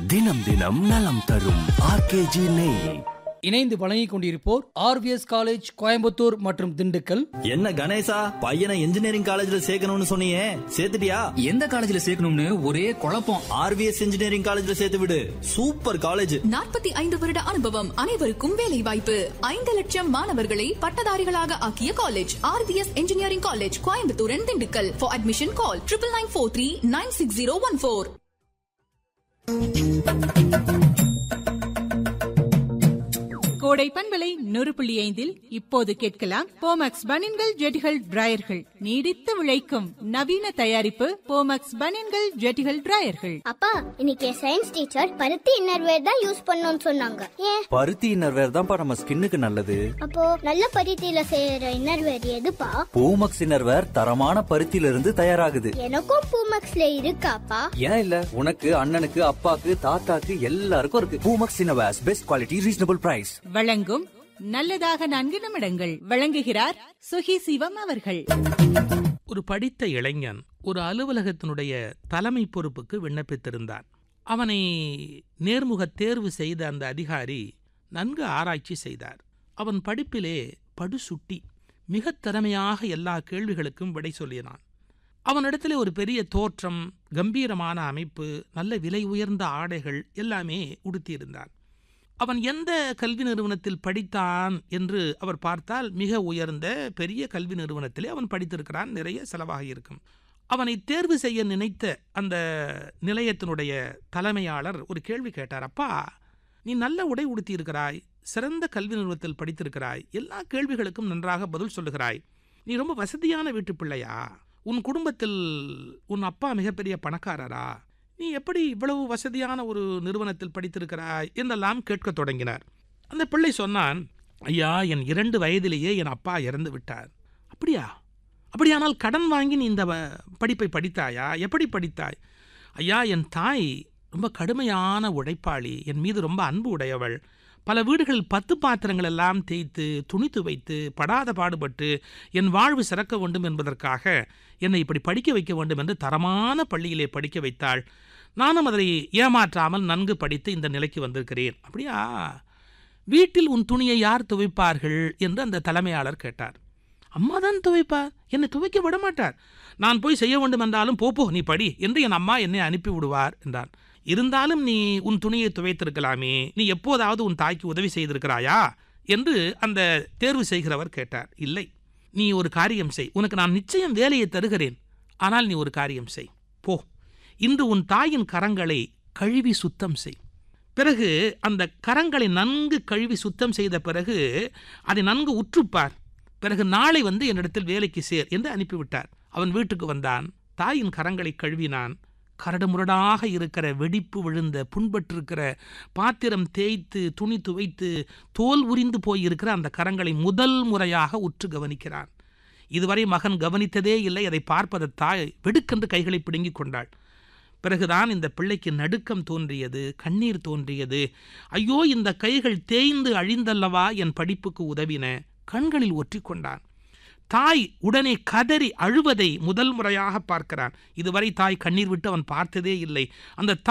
தினம் தினம் நலம் தரும் ஆர்கேஜி நெய் இணைந்து வழங்கிக் கொண்டிருப்போர் ஆர்விஎஸ் காலேஜ் கோயம்புத்தூர் மற்றும் திண்டுக்கல் என்ன கணேசா பையனை இன்ஜினியரிங் காலேஜ்ல சேர்க்கணும்னு சொன்னியே சேர்த்துட்டியா எந்த காலேஜ்ல சேர்க்கணும்னு ஒரே குழப்பம் ஆர்விஎஸ் இன்ஜினியரிங் காலேஜ்ல சேர்த்து விடு சூப்பர் காலேஜ் நாற்பத்தி ஐந்து வருட அனுபவம் அனைவருக்கும் வேலை வாய்ப்பு ஐந்து லட்சம் மாணவர்களை பட்டதாரிகளாக ஆக்கிய college RVS engineering college Coimbatore and Dindigul for admission call triple nine four three nine six zero one four கோடை பண்பலை நூறு புள்ளி ஐந்தில் இப்போது கேட்கலாம் போமக்ஸ் பனின்கள் ஜெட்டிகள் டிராயர்கள் நீடித்து விளைக்கும் நவீன தயாரிப்பு போமக்ஸ் பனின்கள் ஜெட்டிகள் டிராயர்கள் அப்பா இன்னைக்கு சயின்ஸ் டீச்சர் பருத்தி இன்னர்வேர் தான் யூஸ் பண்ணணும்னு சொன்னாங்க ஏன் பருத்தி இன்னர்வேர் தான்ப்பா நம்ம ஸ்கின்னுக்கு நல்லது அப்போ நல்ல பருத்தியில செய்யற இன்னர்வேர் எதுப்பா பூமக்ஸ் இன்னர்வேர் தரமான பருத்தியில இருந்து தயாராகுது எனக்கும் பூமக்ஸ்ல இருக்காப்பா ஏன் இல்ல உனக்கு அண்ணனுக்கு அப்பாக்கு தாத்தாக்கு எல்லாருக்கும் இருக்கு Poomex innerwears best quality reasonable price வழங்கும் நல்லதாக நான்கு நிமிடங்கள் வழங்குகிறார் சுகி சிவம் அவர்கள் ஒரு படித்த இளைஞன் ஒரு அலுவலகத்தினுடைய தலைமை பொறுப்புக்கு விண்ணப்பித்திருந்தான் அவனை நேர்முக தேர்வு செய்த அந்த அதிகாரி நன்கு ஆராய்ச்சி செய்தார் அவன் படிப்பிலே படுசுட்டி மிகத் திறமையாக எல்லா கேள்விகளுக்கும் விடை சொல்லினான் அவனிடத்திலே ஒரு பெரிய தோற்றம் கம்பீரமான அமைப்பு நல்ல விலை உயர்ந்த ஆடைகள் எல்லாமே உடுத்தியிருந்தான் அவன் எந்த கல்வி நிறுவனத்தில் படித்தான் என்று அவர் பார்த்தால் மிக உயர்ந்த பெரிய கல்வி நிறுவனத்திலே அவன் படித்திருக்கிறான் நிறைய செலவாக இருக்கும் அவனை தேர்வு செய்ய நினைத்த அந்த நிலையத்தினுடைய தலைமையாளர் ஒரு கேள்வி கேட்டார் அப்பா நீ நல்ல உடை உடுத்தியிருக்கிறாய் சிறந்த கல்வி நிறுவனத்தில் படித்திருக்கிறாய் எல்லா கேள்விகளுக்கும் நன்றாக பதில் சொல்லுகிறாய் நீ ரொம்ப வசதியான வீட்டு பிள்ளையா உன் குடும்பத்தில் உன் அப்பா மிகப்பெரிய பணக்காரரா நீ எப்படி இவ்வளவு வசதியான ஒரு நிறுவனத்தில் படித்திருக்கிறாய் என்றெல்லாம் கேட்கத் தொடங்கினார் அந்த பிள்ளை சொன்னான் ஐயா என் இரண்டு வயதிலேயே என் அப்பா இறந்து விட்டார் அப்படியா அப்படியானால் கடன் வாங்கி நீ இந்த வ- படிப்பை படித்தாயா எப்படி படித்தாய் ஐயா என் தாய் ரொம்ப கடுமையான உழைப்பாளி என் மீது ரொம்ப அன்பு உடையவள் பல வீடுகளில் பத்து பாத்திரங்கள் எல்லாம் தேய்த்து துணி துவைத்து படாத பாடுபட்டு என் வாழ்வு சிறக்க வேண்டும் என்பதற்காக என்னை இப்படி படிக்க வைக்க வேண்டும் என்று தரமான பள்ளியிலே படிக்க வைத்தாள் நானும் அதை ஏமாற்றாமல் நன்கு படித்து இந்த நிலைக்கு வந்திருக்கிறேன் அப்படியா வீட்டில் உன் துணியை யார் துவைப்பார்கள் என்று அந்த தலைமையாளர் கேட்டார் அம்மா தான் துவைப்பார் என்னை துவைக்க விட மாட்டார் நான் போய் செய்ய வேண்டும் என்றாலும் போ போ நீ படி என்று என் அம்மா என்னை அனுப்பி விடுவார் என்றார் இருந்தாலும் நீ உன் துணியை துவைத்திருக்கலாமே நீ எப்போதாவது உன் தாய்க்கு உதவி செய்திருக்கிறாயா என்று அந்த தேர்வு செய்கிறவர் கேட்டார் இல்லை நீ ஒரு காரியம் செய் உனக்கு நான் நிச்சயம் வேலையை தருகிறேன் ஆனால் நீ ஒரு காரியம் செய் போ இன்று உன் தாயின் கரங்களை கழுவி சுத்தம் செய் பிறகு அந்த கரங்களை நன்கு கழுவி சுத்தம் செய்த பிறகு அதை நன்கு உற்றுப்பார் பிறகு நாளை வந்து என்னிடத்தில் வேலைக்கு சேர் என்று அனுப்பிவிட்டார் அவன் வீட்டுக்கு வந்தான் தாயின் கரங்களை கழுவினான் கரடுமுரடாக இருக்கிற வெடிப்பு விழுந்த புண்பட்டிருக்கிற பாத்திரம் தேய்த்து துணி துவைத்து தோல் உரிந்து போயிருக்கிற அந்த கரங்களை முதல் முறையாக உற்று கவனிக்கிறான் இதுவரை மகன் கவனித்ததே இல்லை அதை பார்ப்பத தாய் வெடுக்கென்று கைகளை பிடுங்கிக் கொண்டாள் பிறகுதான் இந்த பிள்ளைக்கு நடுக்கம் தோன்றியது கண்ணீர் தோன்றியது ஐயோ இந்த கைகள் தேய்ந்து அழிந்தல்லவா என் படிப்புக்கு உதவின கண்களில் ஒற்றிக்கொண்டான் தாய் உடனே கதறி அழுவதை முதல் முறையாக பார்க்கிறான் இதுவரை தாய் கண்ணீர் விட்டு அவன் பார்த்ததே இல்லை அந்த